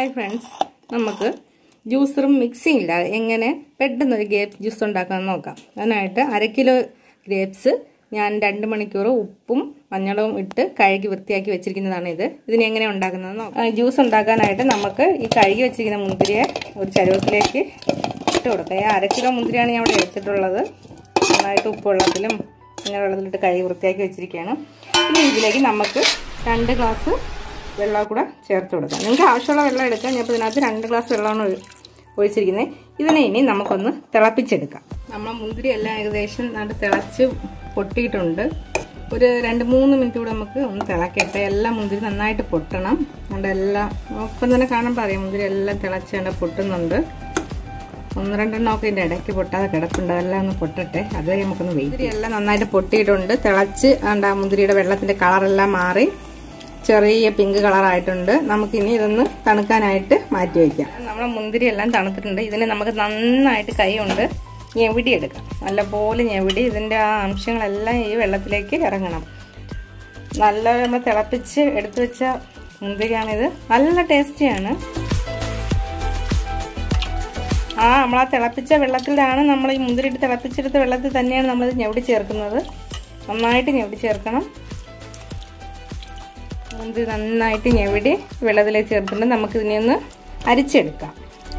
hi friends നമുക്ക് ജ്യൂസറും മിക്സിയും ഇല്ലാതെ എങ്ങനെ പെട്ടെന്നൊരു ഗ്രേപ്പ് ജ്യൂസ് ഉണ്ടാക്കാമെന്ന് നോക്കാം അതിനായിട്ട് അര കിലോ ഗ്രേപ്സ് ഞാൻ രണ്ട് മണിക്കൂർ ഉപ്പും മഞ്ഞളും ഇട്ട് കഴുകി വൃത്തിയാക്കി വെച്ചിരിക്കുന്നതാണ് ഇത് ഇതിന് എങ്ങനെ ഉണ്ടാക്കുന്നത് നോക്കാം ജ്യൂസ് ഉണ്ടാക്കാനായിട്ട് നമുക്ക് ഈ കഴുകി വെച്ചിരിക്കുന്ന മുന്തിരിയെ ഒരു ചരുവത്തിലേക്ക് ഇട്ട് കൊടുക്കാം ഈ അര കിലോ മുന്തിരിയാണ് ഞാൻ ഇവിടെ എടുത്തിട്ടുള്ളത് നന്നായിട്ട് ഉപ്പ് വെള്ളത്തിലും ഇങ്ങനെ വെള്ളത്തിലിട്ട് കഴുകി വൃത്തിയാക്കി വെച്ചിരിക്കുകയാണ് ഇനി ഇതിലേക്ക് നമുക്ക് രണ്ട് ഗ്ലാസ് വെള്ളം കൂടെ ചേർത്ത് കൊടുക്കാം നിങ്ങൾക്ക് ആവശ്യമുള്ള വെള്ളം എടുക്കാം ഞാൻ ഇപ്പോൾ ഇതിനകത്ത് രണ്ട് ഗ്ലാസ് വെള്ളമാണ് ഒഴിച്ചിരിക്കുന്നത് ഇതിനെ ഇനി നമുക്കൊന്ന് തിളപ്പിച്ചെടുക്കാം നമ്മൾ മുന്തിരി എല്ലാം ഏകദേശം നല്ല തിളച്ച് പൊട്ടിയിട്ടുണ്ട് ഒരു രണ്ട് മൂന്ന് മിനിറ്റ് കൂടെ നമുക്ക് ഒന്ന് തിളക്കട്ടെ എല്ലാം മുന്തിരി നന്നായിട്ട് പൊട്ടണം അതുകൊണ്ട് എല്ലാം ഒപ്പം തന്നെ കാണുമ്പോൾ അറിയാം മുന്തിരി എല്ലാം തിളച്ച് കണ്ട് പൊട്ടുന്നുണ്ട് ഒന്ന് രണ്ടെണ്ണമൊക്കെ ഇതിൻ്റെ ഇടയ്ക്ക് പൊട്ടാതെ കിടപ്പുണ്ട് അതെല്ലാം ഒന്ന് പൊട്ടട്ടെ അതുവരെ നമുക്കൊന്ന് വെയിറ്റ് മുന്തിരി എല്ലാം നന്നായിട്ട് പൊട്ടിയിട്ടുണ്ട് തിളച്ച് ആണ്ട് ആ മുന്തിരിയുടെ വെള്ളത്തിൻ്റെ കളറെല്ലാം മാറി ചെറിയ പിങ്ക് കളറായിട്ടുണ്ട് നമുക്കിനി ഇതൊന്ന് തണുക്കാനായിട്ട് മാറ്റി വയ്ക്കാം നമ്മുടെ മുന്തിരി എല്ലാം തണുത്തിട്ടുണ്ട് ഇതിന് നമുക്ക് നന്നായിട്ട് കൈ കൊണ്ട് ഞെവിടിയെടുക്കാം നല്ലപോലെ ഞെവിടി ഇതിൻ്റെ ആ അംശങ്ങളെല്ലാം ഈ വെള്ളത്തിലേക്ക് ഇറങ്ങണം നല്ല നമ്മൾ തിളപ്പിച്ച് എടുത്തു വെച്ച മുന്തിരിയാണിത് നല്ല ടേസ്റ്റിയാണ് ആ നമ്മൾ ആ തിളപ്പിച്ച വെള്ളത്തിലാണ് നമ്മൾ ഈ മുന്തിരിട്ട് തിളപ്പിച്ചെടുത്ത വെള്ളത്തിൽ തന്നെയാണ് നമ്മളിത് ഞെവിടി ചേർക്കുന്നത് നന്നായിട്ട് ഞെവിടി ചേർക്കണം മുന്തിരി നന്നായിട്ട് ഞെവിടി വെള്ളത്തിലേക്ക് ചേർത്തിട്ട് നമുക്കിതിനെ ഒന്ന് അരിച്ചെടുക്കാം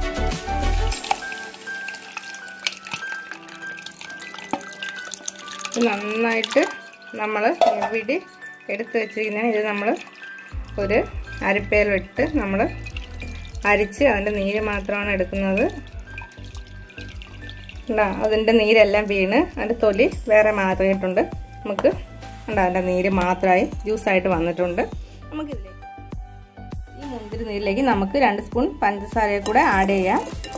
നന്നായിട്ട് നമ്മൾ ഞെവിടി എടുത്ത് വെച്ചിരിക്കുന്നതാണ് ഇത് നമ്മൾ ഒരു അരിപ്പയിലിട്ട് നമ്മൾ അരിച്ച് അതിൻ്റെ നീര് മാത്രമാണ് എടുക്കുന്നത് ഉണ്ടാ അതിൻ്റെ നീരെല്ലാം വീണ് അതിൻ്റെ തൊലി വേറെ മാറിയിട്ടുണ്ട് നമുക്ക് ഉണ്ടാ അതിൻ്റെ നീര് മാത്രമായി ജ്യൂസായിട്ട് വന്നിട്ടുണ്ട് നമുക്കിതിലേക്ക് ഈ മുന്തിരി നീരിലേക്ക് നമുക്ക് രണ്ട് സ്പൂൺ പഞ്ചസാരയെ കൂടെ ആഡ് ചെയ്യാം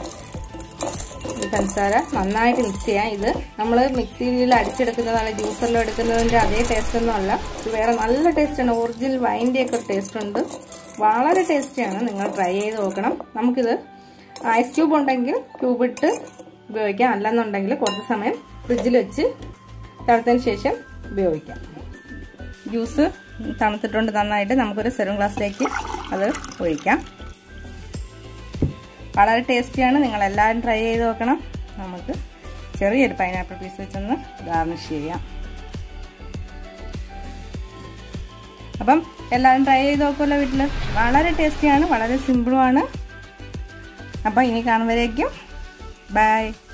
ഈ പഞ്ചസാര നന്നായിട്ട് മിക്സ് ചെയ്യാം ഇത് നമ്മൾ മിക്സിയിൽ അടിച്ചെടുക്കുന്നതാണ് ജ്യൂസറിലും എടുക്കുന്നതിൻ്റെ അതേ ടേസ്റ്റ് ഒന്നും അല്ല ഇത് വേറെ നല്ല ടേസ്റ്റാണ് ഒറിജിനൽ വൈൻ്റെ ഒക്കെ ടേസ്റ്റ് ഉണ്ട് വളരെ ടേസ്റ്റിയാണ് നിങ്ങൾ ട്രൈ ചെയ്ത് നോക്കണം നമുക്കിത് ഐസ് ക്യൂബ് ഉണ്ടെങ്കിൽ ക്യൂബ് ഇട്ട് ഉപയോഗിക്കാം അല്ലെന്നുണ്ടെങ്കിൽ കുറച്ച് സമയം ഫ്രിഡ്ജിൽ വെച്ച് തണുത്തതിന് ശേഷം ഉപയോഗിക്കാം ജ്യൂസ് തണുത്തിട്ടുണ്ട് നന്നായിട്ട് നമുക്കൊരു സെറും ഗ്ലാസ്സിലേക്ക് അത് ഒഴിക്കാം വളരെ ടേസ്റ്റിയാണ് നിങ്ങൾ എല്ലാവരും ട്രൈ ചെയ്ത് നോക്കണം നമുക്ക് ചെറിയൊരു പൈനാപ്പിൾ പീസ് വെച്ചൊന്ന് ഗാർണിഷ് ചെയ്യാം അപ്പം എല്ലാവരും ട്രൈ ചെയ്ത് നോക്കുമല്ലോ വീട്ടിൽ വളരെ ടേസ്റ്റിയാണ് വളരെ സിമ്പിളുമാണ് അപ്പം ഇനി കാണുമ്പോഴേക്കും ബൈ